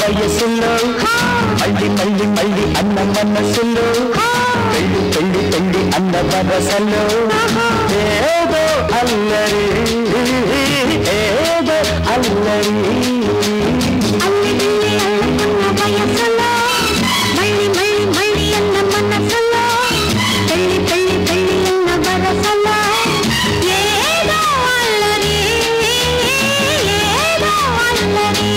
వయసులో మళ్ళీ మళ్ళీ మళ్ళీ అన్న మనసులో పెళ్లి పెళ్లి పెళ్లి అన్న వరసలో ఏదో అల్లరి ఏదో అల్లరి అల్లి బిల్లి అల్లుకున్న వయసులో మళ్ళీ మళ్ళీ మళ్ళీ అన్న మనసులో పెళ్లి పెళ్లి పెళ్లి అన్న వరసలో ఏదో అల్లరి ఏదో అల్లరి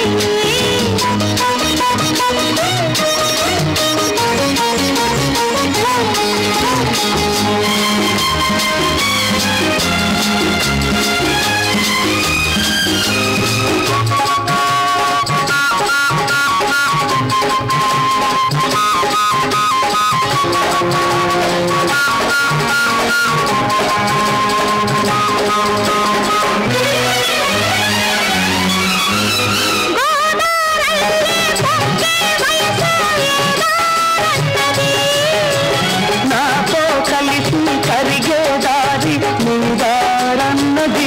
నాతో కలిసి కరిగే దారి నీదారన్నది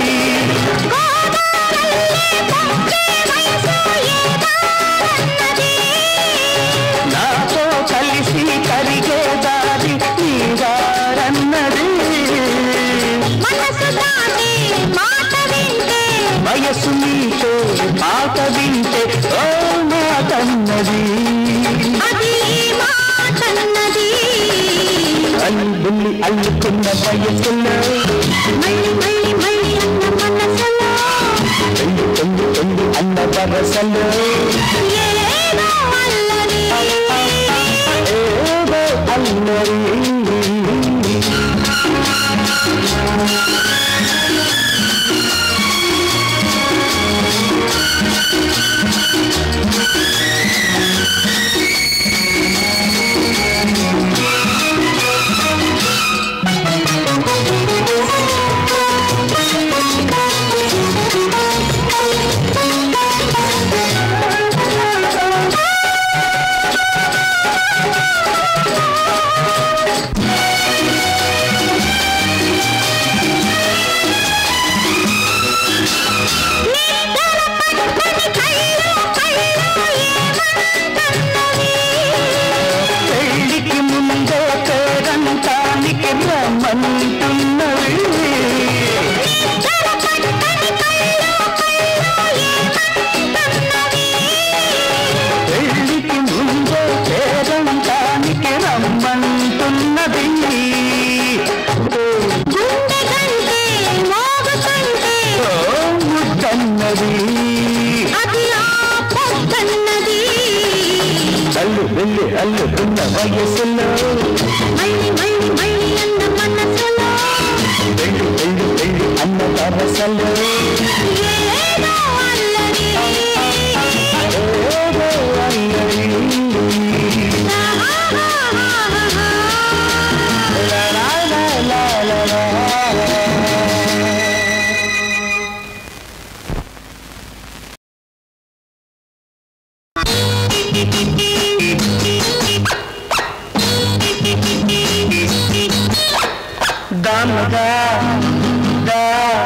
నాతో కలిసి కరిగే దారి నీదారన్నది మనసు దాటి మాట వింటే వయసు నీతో పాట వింటే ఓ మాటన్నది అది మాటన్నది అల్లి బుల్లి అల్లుకున్న వయసులో మళ్ళీ మళ్ళీ మళ్ళీ అన్న మనసులో పెళ్లి పెళ్లి పెళ్లి అన్న వరసలో ఏదో అల్లరి ఏదో అల్లరి పెళ్లికి ముందే పేరంటానికి రమ్మంటున్నవి పెళ్లికి ముందే పేరంటానికి రమ్మంటున్నది గుండె కంటే మోగు కంటే ఓ ముద్దన్నది అది ఆ పొద్దన్నది అల్లు వెళ్ళి అల్లుకున్న వయసులో మళ్ళీ మళ్ళీ మళ్ళీ అన్న మనసులో పెళ్లి పెళ్లి పెళ్లి అన్న వరసలో ఏదో అల్లరి ఏదో అల్లరి లా లా లా లా లా లా. దామదా దా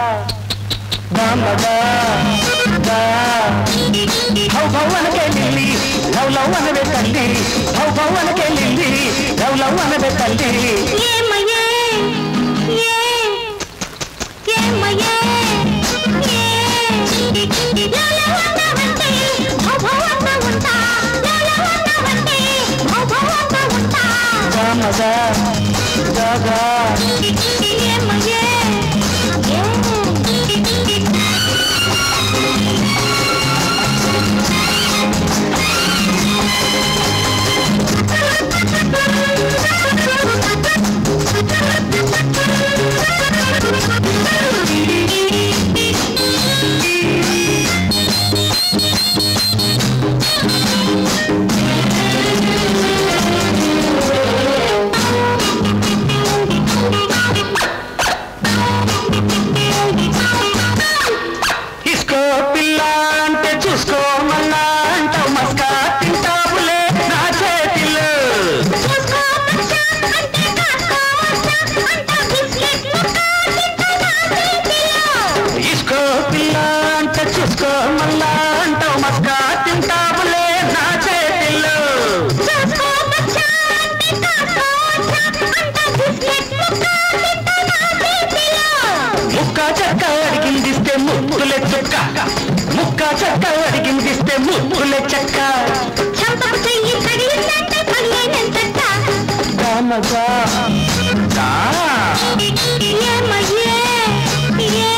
దామదా దా హౌ హౌ అనకే లిల్లీ లవ్ లవ్ అనవే తల్లి హౌ హౌ అనకే లిల్లీ లవ్ లవ్ అనవే తల్లి ఏమయ్యే ఏ ఏమయ్యే ఏ లలవన్నవంటే భవవన్న ఉంటా లలవన్నవంటే భవవన్న ఉంటా దామదా దాదా ఏమయ్యే ఏ ఇస్కో పిల్ల అంటే చూసుకోమన్నా అంటావు మస్కా తింటావులే నా చేతిలో చూసుకో బచ్చా అంటే కాసుకో వచ్చా అంట బిస్కెట్ ముక్క తింటదా చేతిలో ఇస్కో పిల్ల అంటే చూసుకోమన్నా అంటావు మస్కా తింటావులే ముక్కుల చెక్క చంపకు చెయ్యి తగిలిందంటే పగిలేనంతట దామగా దా ఏమయ్యే ఏ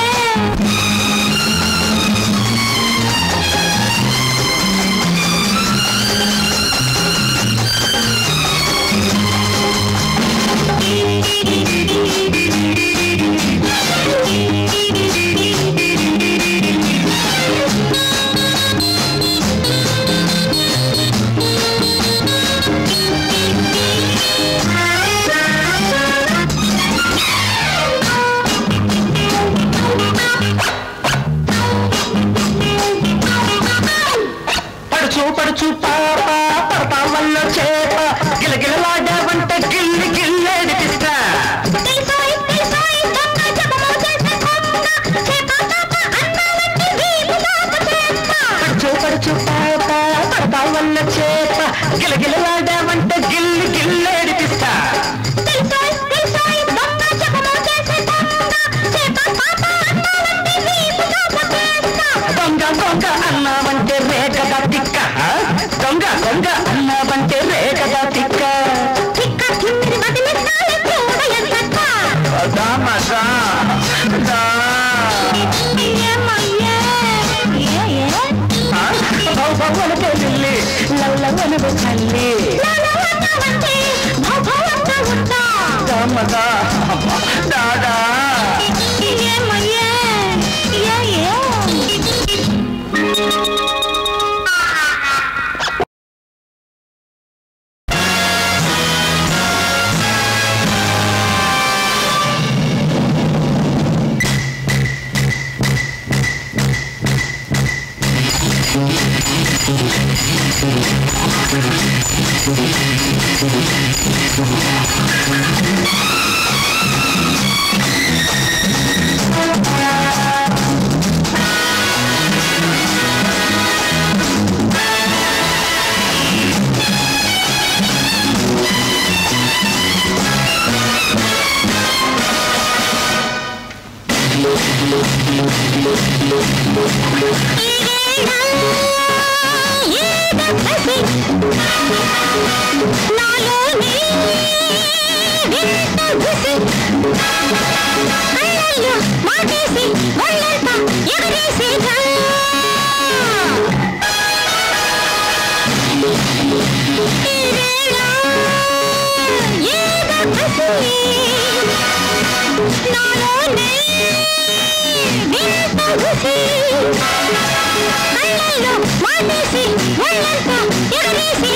పడుచు పడుచు పాప పడతా వల్ల చేప గిలగిలలాడావంటే గిల్లి గిల్లేడిపిస్తా తెలుసోయ్ తెలుసోయ్ దొంగ జపము చేసే కొంగ చేప పాప అన్నాలంటే వీలు లోప చేస్తా పడుచు పడుచు పాప పడతా వల్ల చేప గిలగిలలాడావంటే గిల్లి గిల్లేడిపిస్తా తెలుసోయ్ తెలుసోయ్ దొంగ జపము చేసే కొంగ చేప పాప అన్నాలంటే వీలు లోప చేస్తా దొంగ దొంగ అన్నావంటే రేఖదా తిక్క దొంగ దొంగ అన్నావంటే రేఖదా తిక్క తిక్క తిమ్మిరి వదిలిస్తాలే చూడయంతట దామగా దా ఏమయ్యే ఏ ఏ భవనకే లిల్లి లల్లవనవే తల్లి లాలవన్నవంటే భవభవంగా ఉంటా దామగా దాదా ఏమయ్యే ఏ ఏ కళ్ళల్లో మాటేసి ఒళ్ళంతా ఎగరేసి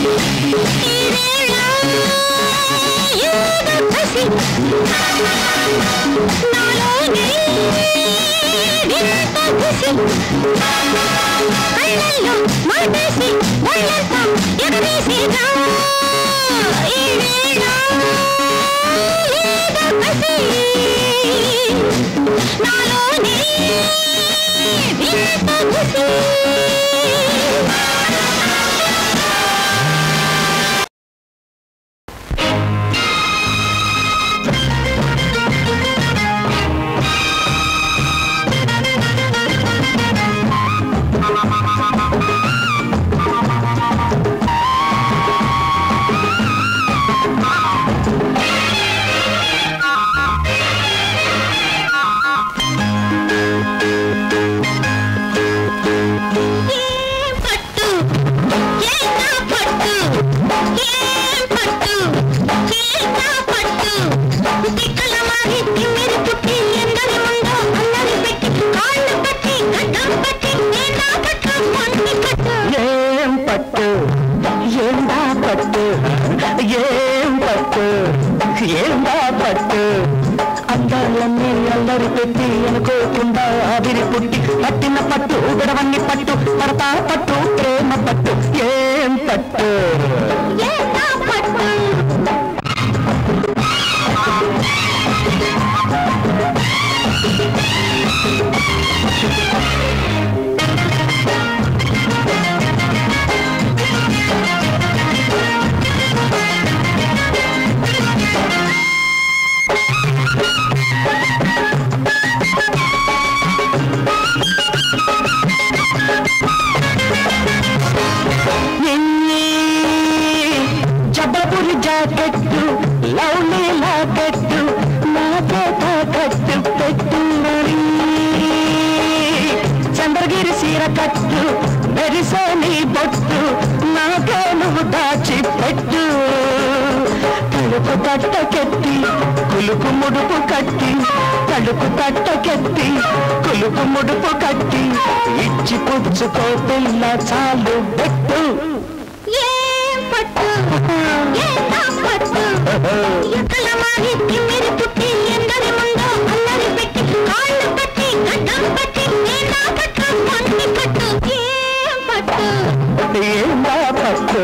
కళ్ళల్లో మాటేసి ఒళ్ళంతా ఎగరేసి రా ఈ వేళ ఏదో కసి నాలోనే వింత కసి ఏం పట్టు ఏం పట్టు ఏం పట్టు ఏం పట్టు తిక్కల మారి తిమ్మిరి పుట్టి ఎందరి ముందో అల్లరి పెట్టి కాళ్ళు పట్టి గడ్డం పట్టి ఏం పట్టు మొండి కట్టు ఏం పట్టు ఏందా పట్టు ఏం పట్టు ఏందా పట్టు అందాలన్నీ అల్లరి పెట్టి అనుకోకుండా ఆవిరి పుట్టి పట్టిన పట్టు గడవన్ని పట్టు పడతా పట్టు ప్రేమ పట్టు ఏం పట్టు ఏం పట్టు జబ్బపురి జాకెట్టు లవ్లీ లాకెట్టు నాకే తాకట్టు పెట్టు మరి చంద్రగిరి సీర కట్టు మెరిసే నీ బొట్టు నాకే నువ్వు దాచి పెట్టు తలుపు తట్టకెత్తి కులుకు ముడుపు కట్టి తలుపు తట్టకెత్తి కులుకు ముడుపు కట్టి ఇచ్చి పుచ్చుకో పిల్ల చాలు పెట్టు ఏం పట్టు ఏం పట్టు ఎక్కల మారి తిమ్మిరి పుట్టి ఎందరి ముందో అల్లరి పెట్టి కాళ్ళు పట్టి గడ్డం పట్టి ఏం పట్టు మొండి కట్టు ఏం పట్టు ఏందా పట్టు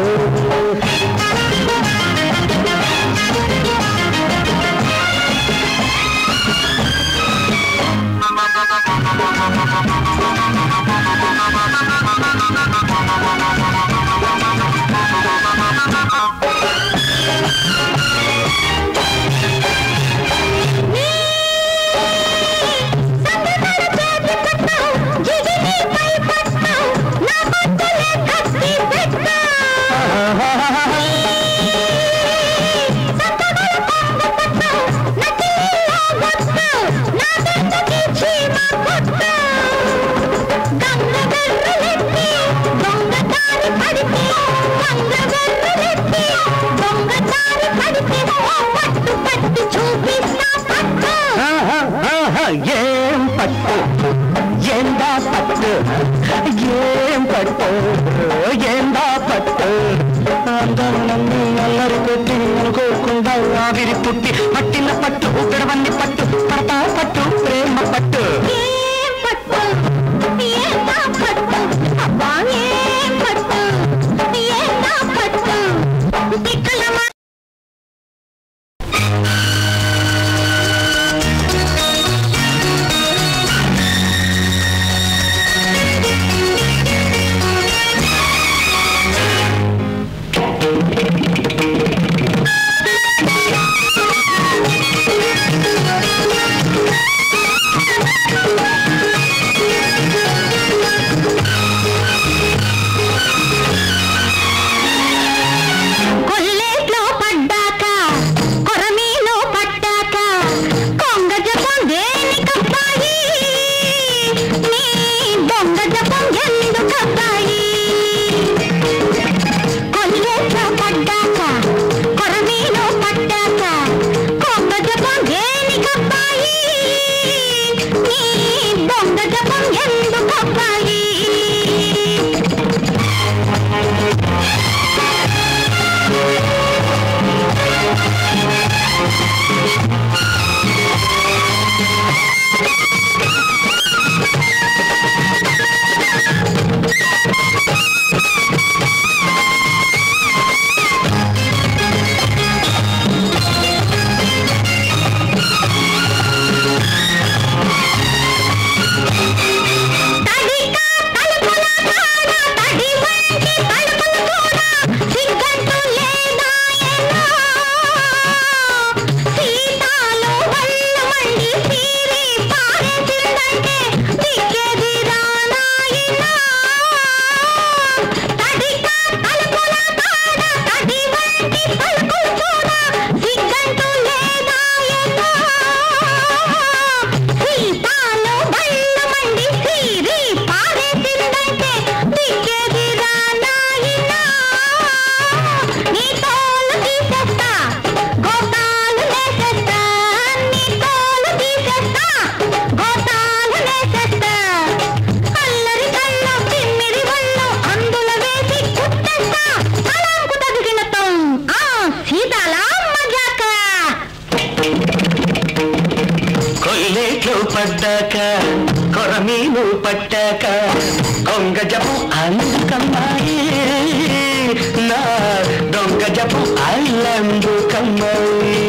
పడ్డాక కొరమీను పట్టాక దొంగ జపం అందుకమ్మాయి నా దొంగ జపం అల్లందుకమ్మాయి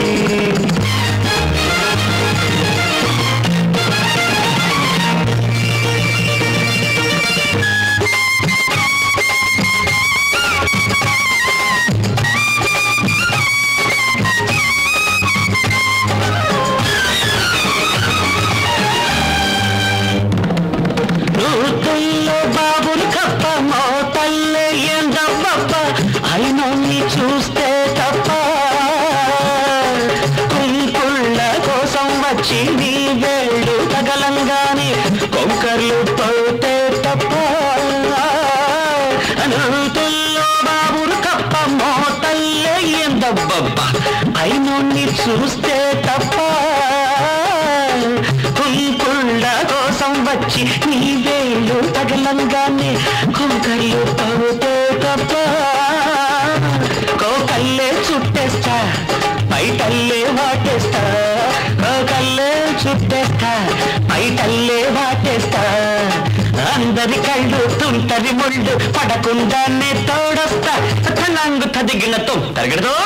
నూతుల్లో బాబులు కప్ప మోతల్లే ఎందవ్వప్ప అయినా నీ చూస్తే తప్ప కుంకుళ్ళ కోసం వచ్చి నీ వేళ్ళు తగలంగానే కొంకర్లు పోతే తప్ప నూతుల్లో బాబులు కప్ప మోతల్లే ఎందవ్వప్ప అయినా నీ చూస్తే తప్ప కుంకుళ్ళ కోసం వచ్చి నీ వేళ్ళు తగలంగానే కొంకళ్ళు పవుతే తప్ప కోకల్లే చుట్టేస్తా బయటల్లే వాటేస్తా కోకల్లే చుట్టేస్తా బయటల్లే వాటేస్తా అందరి కళ్ళు తుంటరి ముళ్ళు పడకుండానే తోడొస్తా తనంగు తదిగిన తో తరగడదు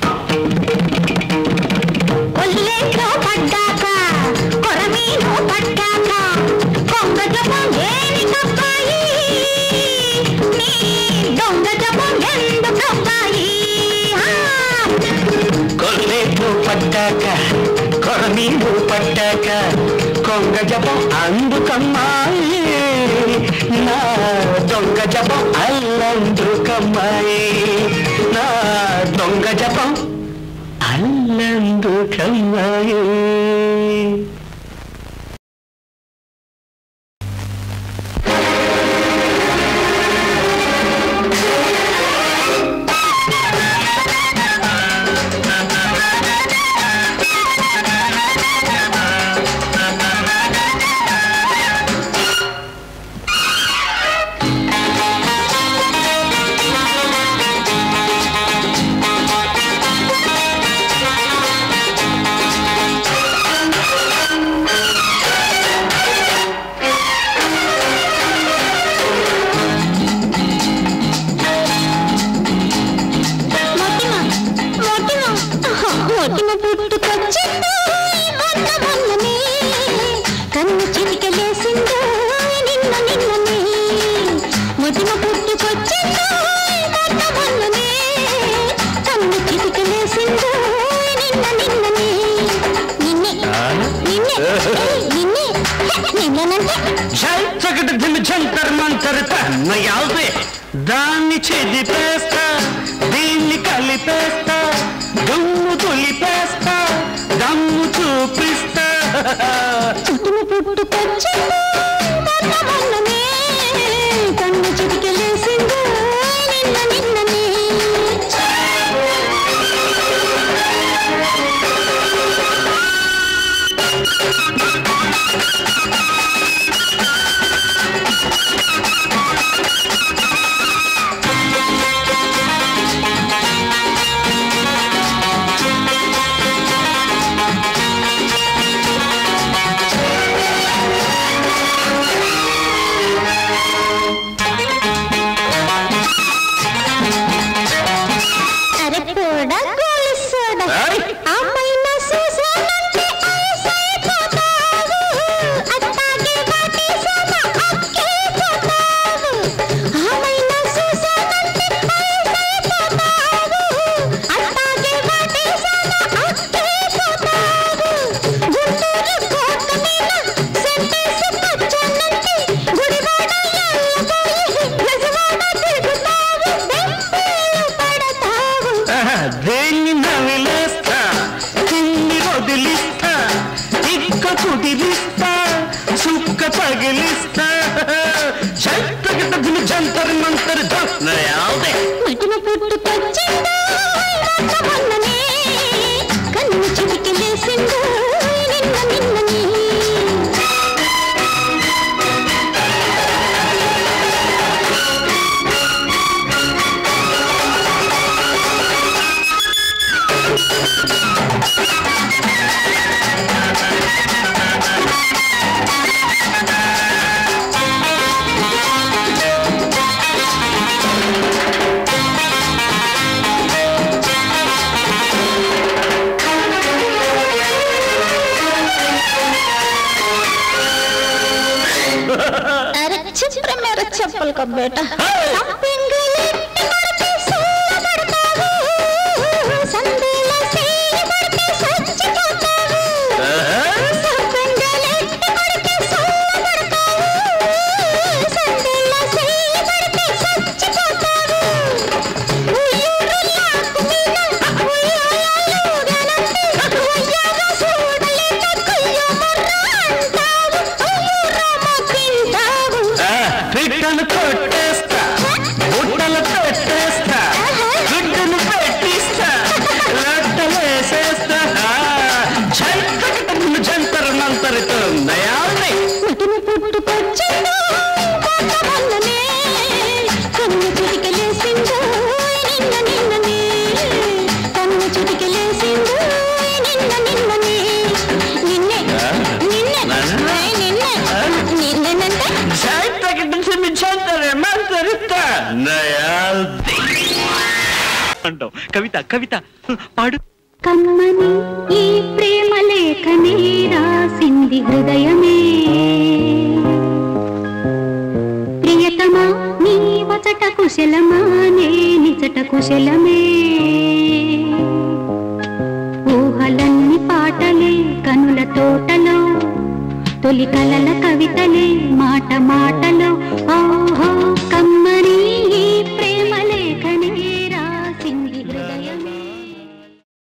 ఒళ్ళేట్లో పడ్డాక కొరమీను పట్టాక కొంగ జపం దేనికబ్బాయి నీ దొంగ జపం ఎందుకబ్బాయి కొల్లేట్లు పడ్డాక కొరమీలు పడ్డాక కొంగ జపం అందుకమ్మాయి నా దొంగ జపం అల్లందుకమ్మాయి నా దొంగ జపం అల్లందుకమ్మాయి మొటిమ మొటిమ మొటిమ పుట్టుకొచ్చిందో మొన్న మొన్ననే కన్ను చిటికలేసిందో నిన్న నిన్ననే మొటిమ పుట్టుకొచ్చిందో మొన్న మొన్ననే కన్ను చిటికలేసిందో నిన్న నిన్ననే నిన్నే నిన్నే ఏయ్, నిన్నే హె, నిన్నేనంటే జై చకట ధిమ్ జంతర్ మంతర్ తన్నయాల్దే దాన్ని చెదిపేస్తా దీన్ని కలిపేస్తా దుమ్ము తులిపేస్తా దమ్ము చూపిస్తా చుట్టుమ పుట్టుకొచ్చిందో మొన్న మొన్ననే కన్ను చిటికలేసిందో నిన్న నిన్ననే ఆ ఒక్క బేట సంపెంగలెట్టి కొడితే సోలబడతావు. సందేల సేయి కొడితే చచ్చిపోతావు. సంపెంగలెట్టి కొడితే సోలబడతావు. సందేల సేయి కొడితే చచ్చిపోతావు. ఉయ్యూరులాకు మీద ఉయ్యాలూగనంటే ఉయ్యాల చూడలేక కుయ్యమర్ర అంటావు. ఉయ్యూరమ్మ తింటావు. పిట్టలు కొట్టేస్తా బుట్టలు పెట్టేస్తా గుడ్డును పెట్టిస్తా లొట్టలు వేసేస్తా జంతరు జంతరు నంతరితో నయాల్ని పుట్టును పుట్టుకొచ్చిందో కోటమల్లనే కన్ను చిటికలేసిందో నిన్న నిన్ననే కన్ను చిటికలేసిందో నిన్న నిన్ననే నిన్నే నిన్నే ఓయ్ నిన్నే నిన్నేనంటే జంతకి జంతరు మంతరితా నయాల్ది అంటావు కవిత కవిత పాడు కమ్మని ఈ ప్రేమ లేఖనే రాసింది హృదయమే ప్రియతమా నీ వచట కుశలమా నే నిచట కుశలమే ఊహలన్ని పాటలే కనుల తోటలో తొలి కలల కవితలే మాట మాటలో